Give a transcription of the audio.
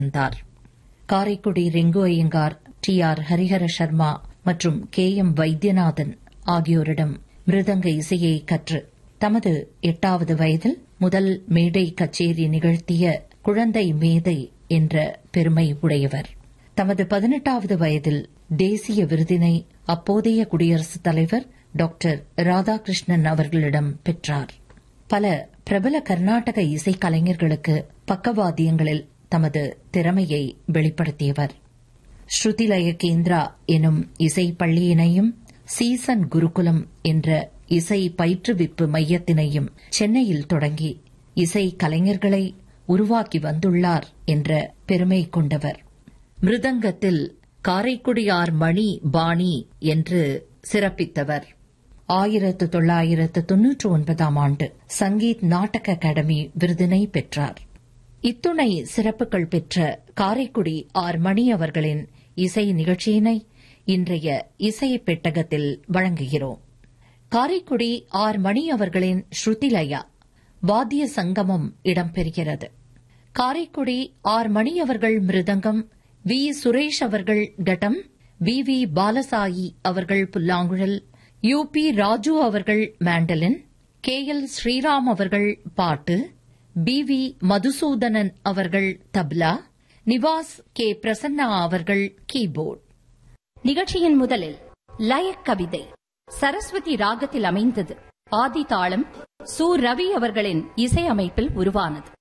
இருந்தார் Karaikudi Rengu Iyengar T R Harihara Sharma மற்றும் K M Vaidyanathan ஆகியோரிடம் மிருதங்க இசையை கற்று தமது எட்டாவது வயதில் முதல் மேடை கச்சேரி நிகழ்த்திய குழந்தை மேதை என்ற பெருமை உடையவர் தமது பதினெட்டாவது வயதில் தேசிய விருதினை அப்போதைய குடியரசுத் தலைவர் டாக்டர் ராதாகிருஷ்ணன் அவர்களிடம் பெற்றார் பல பிரபல கர்நாடக இசைக்கலைஞர்களுக்கு பக்கவாத்தியங்களில் தமது திறமையை வெளிப்படுத்தியவர் ஸ்ருதிலய கேந்திரா எனும் இசை பள்ளியினையும் சீசன் குருகுலம் என்ற இசை பயிற்றுவிப்பு மையத்தினையும் சென்னையில் தொடங்கி இசை கலைஞர்களை உருவாக்கி வந்துள்ளார் என்ற பெருமை கொண்டவர் மிருதங்கத்தில் காரைக்குடியார் மணி பாணி என்று சிறப்பித்தவர் ஆயிரத்து தொள்ளாயிரத்து தொன்னூற்று ஒன்பதாம் ஆண்டு சங்கீத் நாடக அகாடமி விருதினை பெற்றார் இத்துணை சிறப்புகள் பெற்ற காரைக்குடி ஆர் மணி அவர்களின் இசை நிகழ்ச்சியினை இன்றைய இசை பெட்டகத்தில் வழங்குகிறோம் காரைக்குடி ஆர் மணி அவர்களின் ஸ்ருதிலயா வாத்திய சங்கமம் இடம்பெறுகிறது காரைக்குடி ஆர் மணி அவர்கள் மிருதங்கம் வி சுரேஷ் அவர்கள் கட்டம் வி வி பாலசாயி அவர்கள் புல்லாங்குழல் யு பி ராஜு அவர்கள் மேண்டலின் கே எல் ஸ்ரீராம் அவர்கள் பாட்டு பி வி மதுசூதனன் அவர்கள் தப்லா நிவாஸ் கே பிரசன்னா அவர்கள் கீபோர்ட் நிகழ்ச்சியின் முதலில் லயக் கவிதை சரஸ்வதி ராகத்தில் அமைந்தது ஆதி தாளம் சு ரவி அவர்களின் இசையமைப்பில் உருவானது